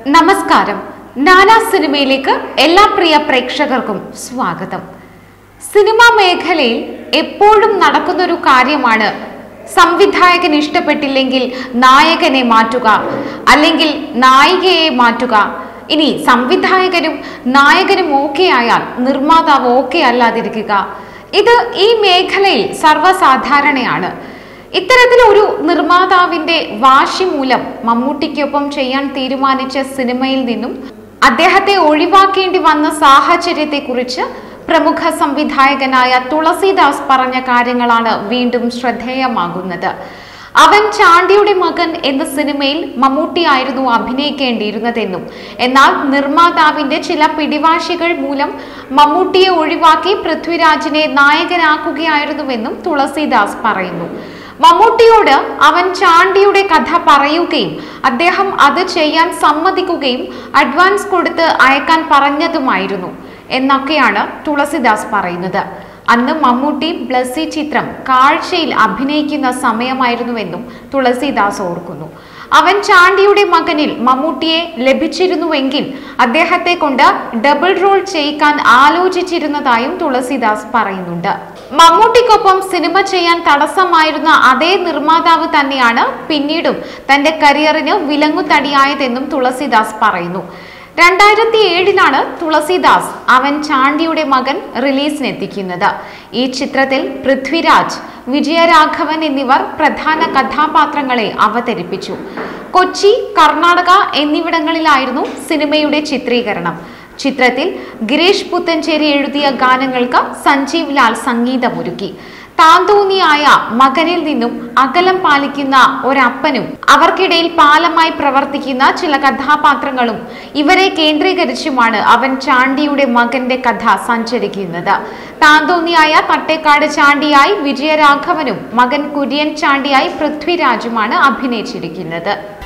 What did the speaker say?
നമസ്കാരം നാനാ സിനിമയിലേക്ക് എല്ലാ പ്രിയ പ്രേക്ഷകർക്കും സ്വാഗതം സിനിമാ മേഖലയിൽ എപ്പോഴും നടക്കുന്നൊരു കാര്യമാണ് സംവിധായകൻ ഇഷ്ടപ്പെട്ടില്ലെങ്കിൽ നായകനെ മാറ്റുക അല്ലെങ്കിൽ നായികയെ മാറ്റുക ഇനി സംവിധായകനും നായകനും ഓക്കെ ആയാൽ നിർമ്മാതാവ് ഓക്കെ അല്ലാതിരിക്കുക ഇത് ഈ മേഖലയിൽ സർവ്വസാധാരണയാണ് ഇത്തരത്തിൽ ഒരു നിർമ്മാതാവിന്റെ വാശി മൂലം മമ്മൂട്ടിക്കൊപ്പം ചെയ്യാൻ തീരുമാനിച്ച സിനിമയിൽ നിന്നും അദ്ദേഹത്തെ ഒഴിവാക്കേണ്ടി വന്ന സാഹചര്യത്തെക്കുറിച്ച് പ്രമുഖ സംവിധായകനായ തുളസീദാസ് പറഞ്ഞ കാര്യങ്ങളാണ് വീണ്ടും ശ്രദ്ധേയമാകുന്നത് അവൻ ചാണ്ടിയുടെ മകൻ എന്ന സിനിമയിൽ മമ്മൂട്ടിയായിരുന്നു അഭിനയിക്കേണ്ടിയിരുന്നതെന്നും എന്നാൽ നിർമ്മാതാവിന്റെ ചില പിടിവാശികൾ മൂലം മമ്മൂട്ടിയെ ഒഴിവാക്കി പൃഥ്വിരാജിനെ നായകനാക്കുകയായിരുന്നുവെന്നും തുളസീദാസ് പറയുന്നു മമ്മൂട്ടിയോട് അവൻ ചാണ്ടിയുടെ കഥ പറയുകയും അദ്ദേഹം അത് ചെയ്യാൻ സമ്മതിക്കുകയും അഡ്വാൻസ് കൊടുത്ത് അയക്കാൻ പറഞ്ഞതുമായിരുന്നു എന്നൊക്കെയാണ് തുളസിദാസ് പറയുന്നത് അന്ന് മമ്മൂട്ടി ബ്ലസ്സി ചിത്രം കാഴ്ചയിൽ അഭിനയിക്കുന്ന സമയമായിരുന്നുവെന്നും തുളസിദാസ് ഓർക്കുന്നു അവൻ ചാണ്ടിയുടെ മകനിൽ മമ്മൂട്ടിയെ ലഭിച്ചിരുന്നുവെങ്കിൽ അദ്ദേഹത്തെ കൊണ്ട് ഡബിൾ റോൾ ചെയ്യിക്കാൻ ആലോചിച്ചിരുന്നതായും തുളസിദാസ് പറയുന്നുണ്ട് മമ്മൂട്ടിക്കൊപ്പം സിനിമ ചെയ്യാൻ തടസ്സമായിരുന്ന അതേ നിർമ്മാതാവ് തന്നെയാണ് പിന്നീടും തന്റെ കരിയറിന് വിലങ്ങുതടിയായതെന്നും തുളസിദാസ് പറയുന്നു രണ്ടായിരത്തി ഏഴിലാണ് തുളസിദാസ് അവൻ ചാണ്ടിയുടെ മകൻ റിലീസിനെത്തിക്കുന്നത് ഈ ചിത്രത്തിൽ പൃഥ്വിരാജ് വിജയരാഘവൻ എന്നിവർ പ്രധാന കഥാപാത്രങ്ങളെ അവതരിപ്പിച്ചു കൊച്ചി കർണാടക എന്നിവിടങ്ങളിലായിരുന്നു സിനിമയുടെ ചിത്രീകരണം ചിത്രത്തിൽ ഗിരീഷ് പുത്തഞ്ചേരി എഴുതിയ ഗാനങ്ങൾക്ക് സഞ്ജീവ് ലാൽ സംഗീതമൊരുക്കി താന്തോന്നിയായ മകനിൽ നിന്നും അകലം പാലിക്കുന്ന ഒരപ്പനും അവർക്കിടയിൽ പാലമായി പ്രവർത്തിക്കുന്ന ചില കഥാപാത്രങ്ങളും ഇവരെ കേന്ദ്രീകരിച്ചുമാണ് അവൻ ചാണ്ടിയുടെ മകന്റെ കഥ സഞ്ചരിക്കുന്നത് താന്തോന്നിയായ തട്ടേക്കാട് ചാണ്ടിയായി വിജയരാഘവനും മകൻ കുര്യൻ ചാണ്ടിയായി പൃഥ്വിരാജുമാണ് അഭിനയിച്ചിരിക്കുന്നത്